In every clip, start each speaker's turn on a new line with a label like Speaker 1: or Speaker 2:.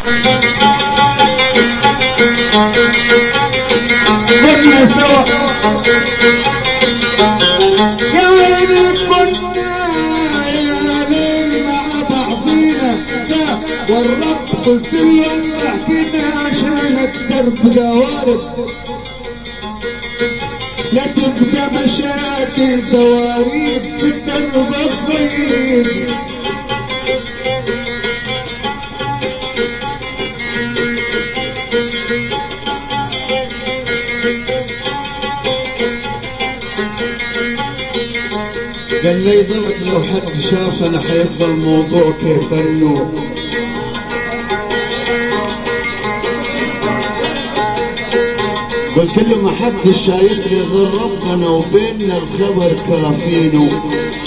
Speaker 1: كنا سوا يا ويلي كنا يا ليل مع بعضينا لا والرب قلت لهم احكينا عشان الدرب دوارب لا تبقى مشاكل دواريب في الدرب الطيب قال لي ضغط لو حد شافنا حيبقى الموضوع كيف انه قلت له ما حد شايفني غير ربنا وبيننا الخبر كافينه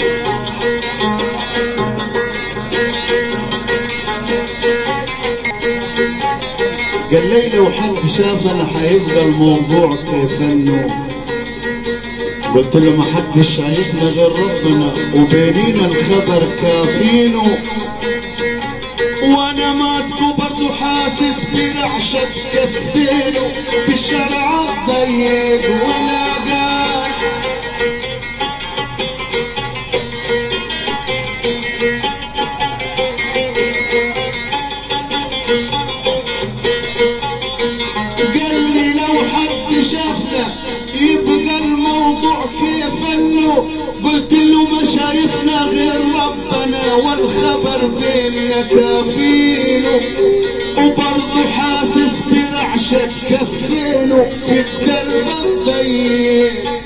Speaker 1: قال لي لو حد شافنا حيبقى الموضوع كيف انه قلت له ما حد شايفنا غير ربنا وبينينا الخبر كافينه وانا ماسكه برضه حاسس برعشة كفينه في الشارع الضيق ولا قال قال لي لو حد شافنا يبقى الموضوع كيف انه قلت له ما شايفنا غير ربنا والخبر بيننا كافينه وبرضه حاسس برعشة كفينه في الدرب الضيق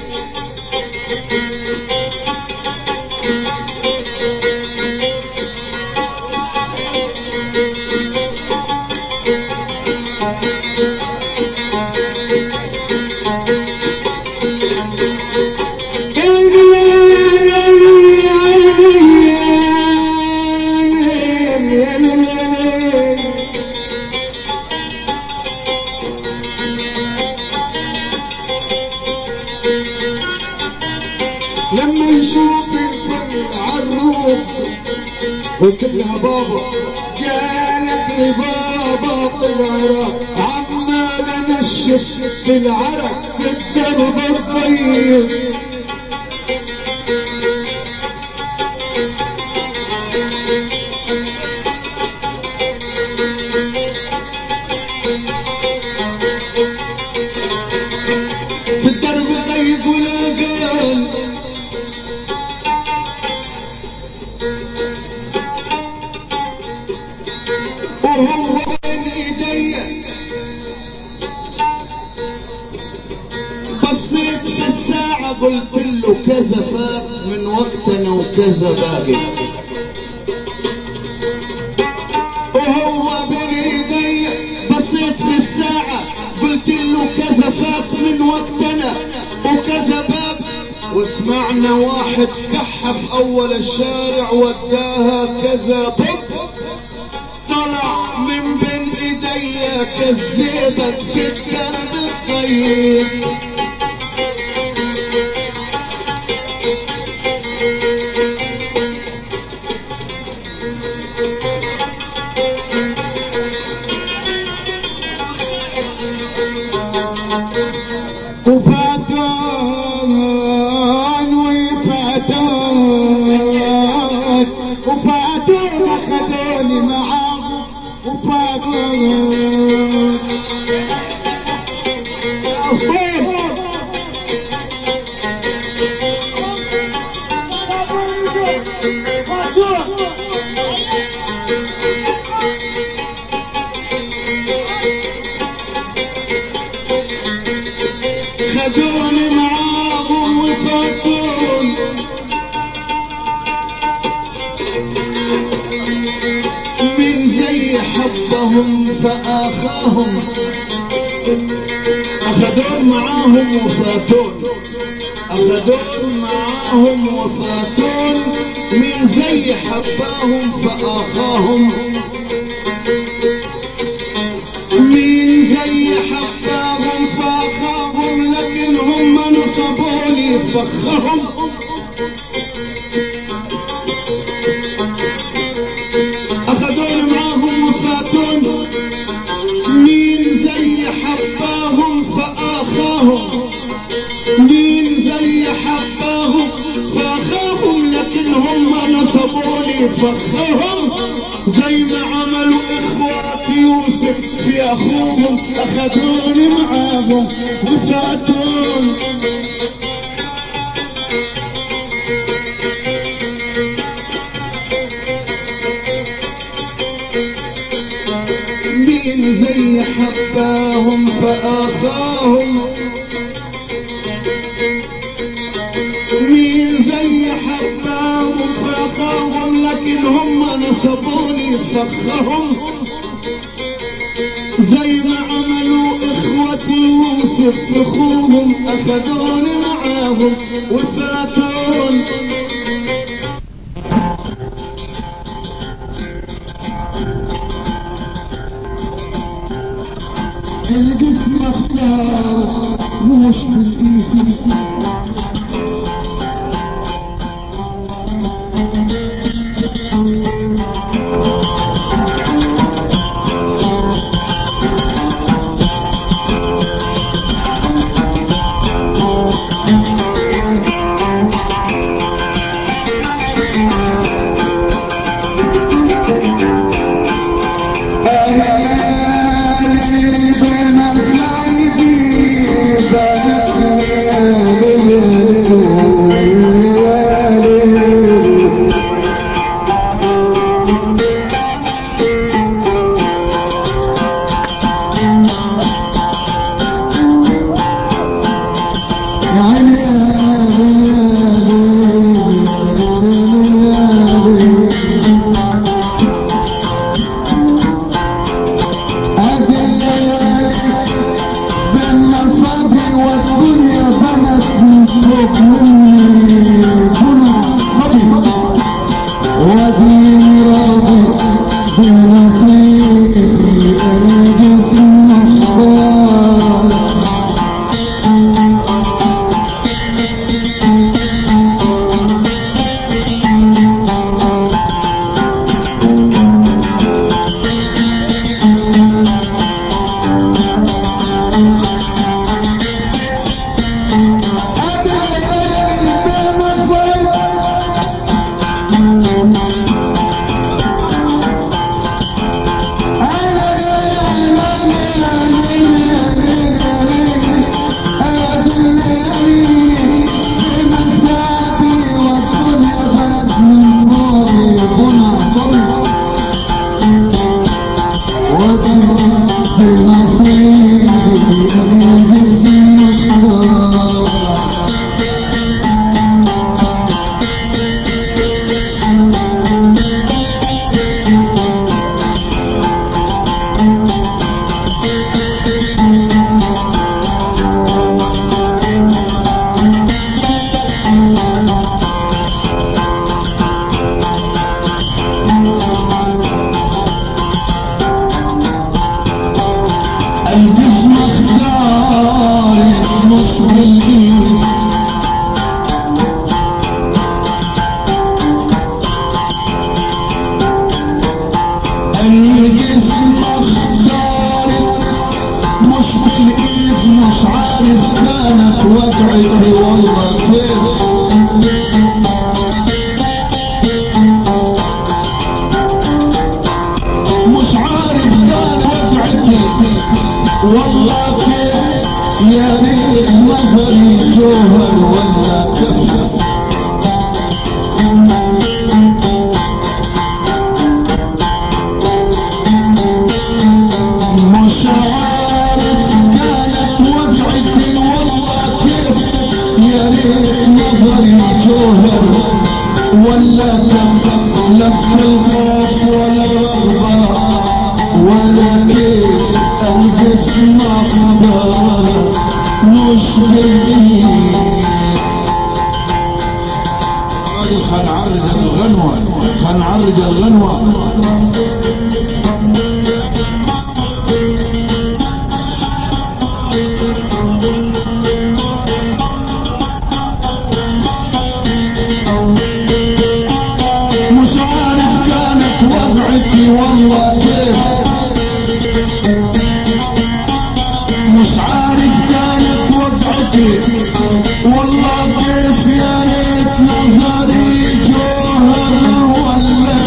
Speaker 1: لما يشوف الكل عروب وكلها بابا قالت لي بابا بالعراق عمال انشف بالعرق في الدرب الضيق في الدرب الضيق ولا قال وهو بين ايدي بصيت في الساعة قلت له كذا فات من وقتنا وكذا باقي وهو بين ايدي بصيت في الساعة قلت له كذا فات من وقتنا وكذا باقي وسمعنا واحد كحف اول الشارع وداها كذا بط طلع من بين ايدي كذبك في الدرب الطيب وفاتون وفاتون وفاتون اخذوني معاهم وفاتون أصيب خدوني معاهم وفاتون من زي حبهم فآخاهم أخذون معاهم وفاتون أخذون معاهم وفاتون من زي حباهم فآخاهم مين زي حباهم فاخاهم لكن هم نصبوا لي فخهم اخذوني معاهم وفاتون نصبوني فخهم زي ما عملوا اخوات يوسف في اخوهم اخذوني معاهم وفاتون مين زي حباهم فاخاهم مين زي حباهم فاخاهم لكن هم نصبوني فخهم زي ما عملوا اخوة يوسف اخوهم اخذوني معاهم وفاتون
Speaker 2: الجسم اختار مش بالايد الجسم اختار نص بالايد الجسم اختار مش بالايد مش عارف كانت وضعتي والله كيف مش عارف كان وضعتي والله كيف يا ريت نظري جوهر ولا كف مش عارف كانت وضعتي والله كيف يا ريت نظري جوهر ولا كف لفت الخوف ولا الرغبة ولا كيف الجسم أخضر مش بالإيد هنعرض الغنوة هنعرض الغنوة مش عارف كانت وضعتي والله كيف مش عارف كانت وضعتي والله كيف يا ريت نظري جوهر ولا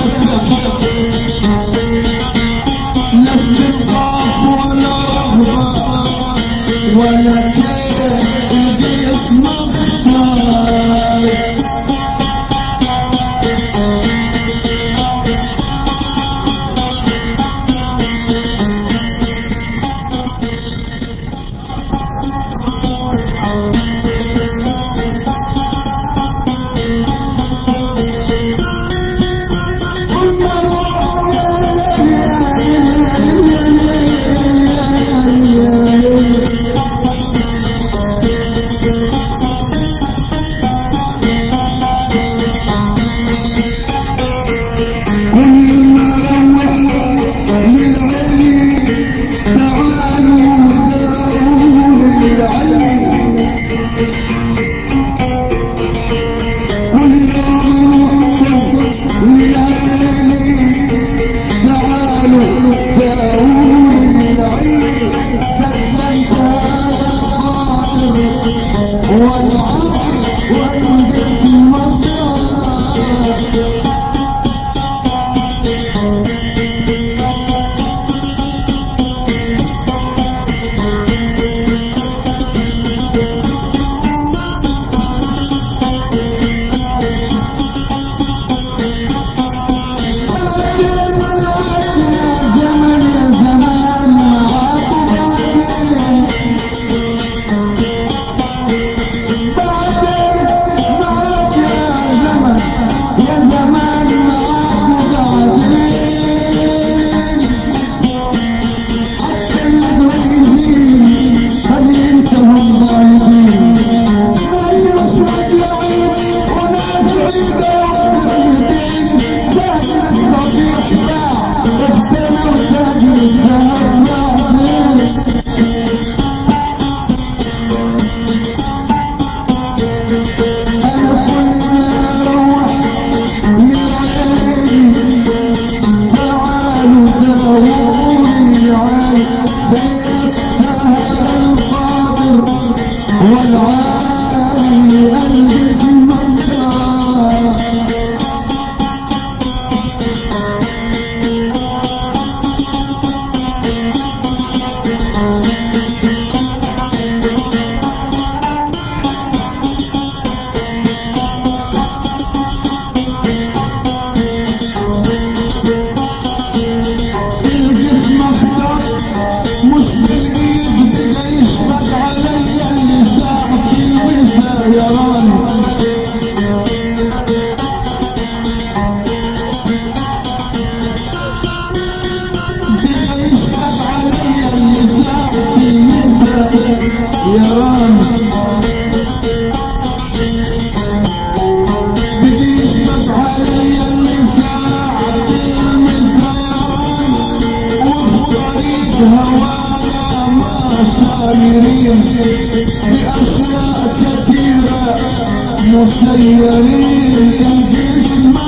Speaker 2: مسيرين الجيش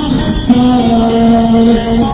Speaker 2: مختار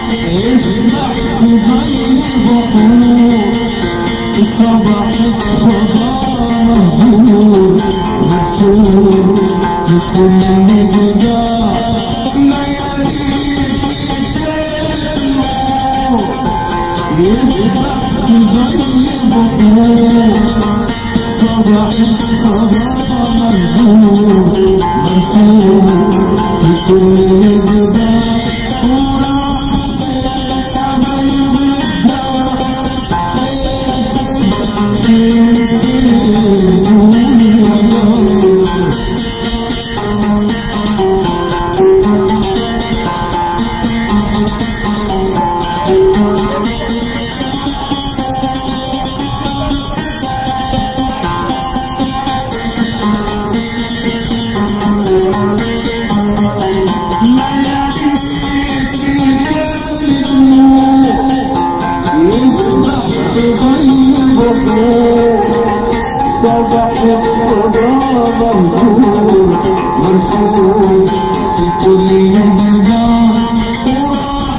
Speaker 2: اسمع بين بطول صبحت صباح مهجور مرسول لكل مقدار ليالي يسمع بين بطول صبحت صباح مهجور مرسول لكل مقدار صباح الصباح مرسول مرسول في كل مجال